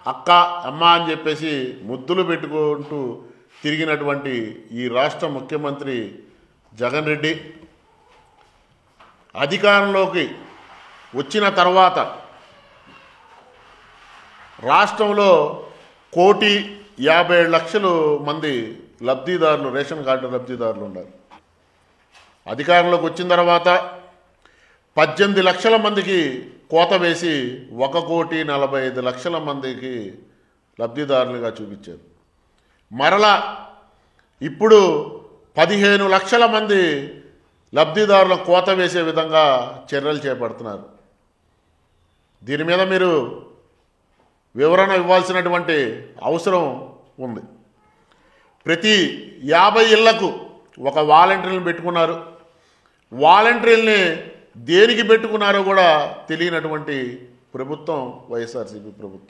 అక్క అమ్మ అని చెప్పేసి ముద్దులు పెట్టుకుంటూ తిరిగినటువంటి ఈ రాష్ట్ర ముఖ్యమంత్రి జగన్ రెడ్డి అధికారంలోకి వచ్చిన తర్వాత రాష్ట్రంలో కోటి యాభై ఏడు లక్షలు మంది లబ్ధిదారులు రేషన్ కార్డు లబ్ధిదారులు ఉన్నారు అధికారంలోకి వచ్చిన తర్వాత పద్దెనిమిది లక్షల మందికి కోత వేసి ఒక కోటి నలభై ఐదు లక్షల మందికి లబ్ధిదారులుగా చూపించారు మరలా ఇప్పుడు పదిహేను లక్షల మంది లబ్ధిదారుల కోత వేసే విధంగా చర్యలు చేపడుతున్నారు దీని మీద మీరు వివరణ ఇవ్వాల్సినటువంటి అవసరం ఉంది ప్రతి యాభై ఇళ్లకు ఒక వాలంటీర్ని పెట్టుకున్నారు వాలంటీర్ని దేనికి పెట్టుకున్నారో కూడా తెలియనటువంటి ప్రభుత్వం వైఎస్ఆర్సీపీ ప్రభుత్వం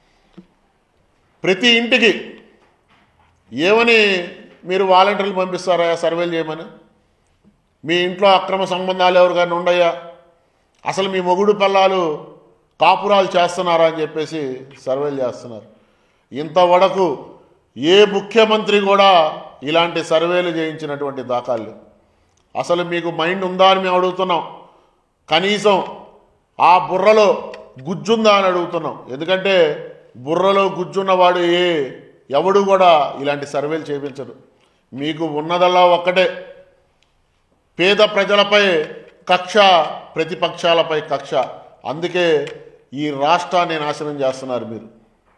ప్రతి ఇంటికి ఏమని మీరు వాలంటీర్లు పంపిస్తారా సర్వేలు చేయమని మీ ఇంట్లో అక్రమ సంబంధాలు ఎవరికైనా ఉండయా అసలు మీ మొగుడు పిల్లలు కాపురాలు చేస్తున్నారా అని చెప్పేసి సర్వేలు చేస్తున్నారు ఇంతవరకు ఏ ముఖ్యమంత్రి కూడా ఇలాంటి సర్వేలు చేయించినటువంటి దాఖలు అసలు మీకు మైండ్ ఉందా అని మేము అడుగుతున్నాం కనీసం ఆ బుర్రలో గుజ్జుందా అని అడుగుతున్నాం ఎందుకంటే బుర్రలో గుజ్జున్నవాడు ఏ ఎవడు కూడా ఇలాంటి సర్వేలు చేయించడు మీకు ఉన్నదల్లా ఒక్కటే పేద ప్రజలపై కక్ష ప్రతిపక్షాలపై కక్ష అందుకే ఈ రాష్ట్రాన్ని నాశనం చేస్తున్నారు మీరు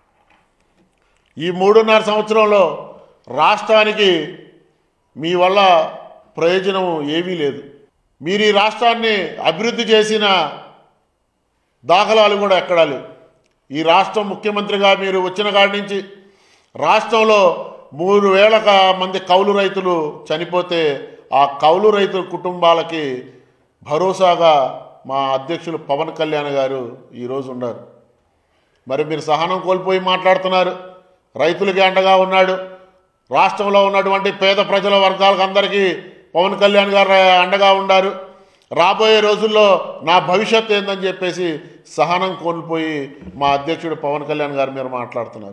ఈ మూడున్నర సంవత్సరంలో రాష్ట్రానికి మీ వల్ల ప్రయోజనం ఏమీ లేదు మీరు ఈ రాష్ట్రాన్ని అభివృద్ధి చేసిన దాఖలాలు కూడా ఎక్కడా లేవు ఈ రాష్ట్రం ముఖ్యమంత్రిగా మీరు వచ్చిన కాడి నుంచి రాష్ట్రంలో మూడు వేల క- మంది కౌలు రైతులు చనిపోతే ఆ కౌలు రైతుల కుటుంబాలకి భరోసాగా మా అధ్యక్షులు పవన్ కళ్యాణ్ గారు ఈరోజు ఉన్నారు మరి మీరు సహనం కోల్పోయి మాట్లాడుతున్నారు రైతులకి అండగా ఉన్నాడు రాష్ట్రంలో ఉన్నటువంటి పేద ప్రజల వర్గాలకు అందరికీ పవన్ కళ్యాణ్ గారు అండగా ఉన్నారు రాబోయే రోజుల్లో నా భవిష్యత్ ఏందని చెప్పేసి సహనం కోల్పోయి మా అధ్యక్షుడు పవన్ కళ్యాణ్ గారు మీరు మాట్లాడుతున్నారు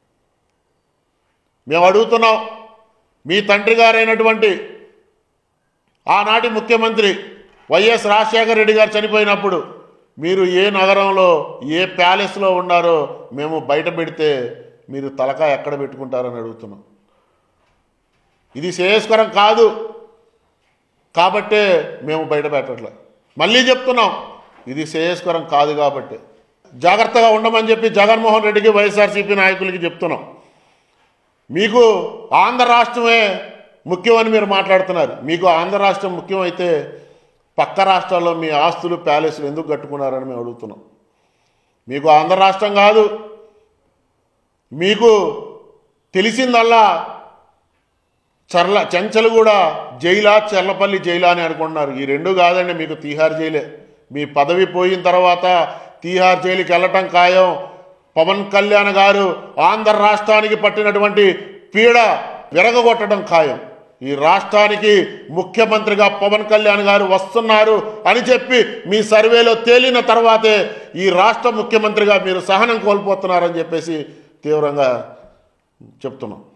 మేము అడుగుతున్నాం మీ తండ్రి గారైనటువంటి ఆనాటి ముఖ్యమంత్రి వైఎస్ రాజశేఖర రెడ్డి గారు చనిపోయినప్పుడు మీరు ఏ నగరంలో ఏ ప్యాలెస్లో ఉన్నారో మేము బయట పెడితే మీరు తలకా ఎక్కడ పెట్టుకుంటారని అడుగుతున్నాం ఇది శ్రేయస్కరం కాదు కాబట్టే మేము బయట పెట్టట్లే మళ్ళీ చెప్తున్నాం ఇది శ్రేయస్కరం కాదు కాబట్టి జాగ్రత్తగా ఉండమని చెప్పి జగన్మోహన్ రెడ్డికి వైఎస్ఆర్సీపీ నాయకులకి చెప్తున్నాం మీకు ఆంధ్ర రాష్ట్రమే ముఖ్యమని మీరు మాట్లాడుతున్నారు మీకు ఆంధ్ర రాష్ట్రం ముఖ్యమైతే పక్క రాష్ట్రాల్లో మీ ఆస్తులు ప్యాలెస్లు ఎందుకు కట్టుకున్నారని మేము అడుగుతున్నాం మీకు ఆంధ్ర రాష్ట్రం కాదు మీకు తెలిసిందల్లా చర్ల చెంచలగూడ జైలా చెర్లపల్లి జైలా అని అనుకుంటున్నారు ఈ రెండు కాదండి మీకు తీహార్ జైలే మీ పదవి పోయిన తర్వాత తీహార్ జైలుకి వెళ్ళటం ఖాయం పవన్ కళ్యాణ్ గారు ఆంధ్ర రాష్ట్రానికి పట్టినటువంటి పీడ విరగగొట్టడం ఖాయం ఈ రాష్ట్రానికి ముఖ్యమంత్రిగా పవన్ కళ్యాణ్ గారు వస్తున్నారు అని చెప్పి మీ సర్వేలో తేలిన తర్వాతే ఈ రాష్ట్ర ముఖ్యమంత్రిగా మీరు సహనం కోల్పోతున్నారని చెప్పేసి తీవ్రంగా చెప్తున్నాం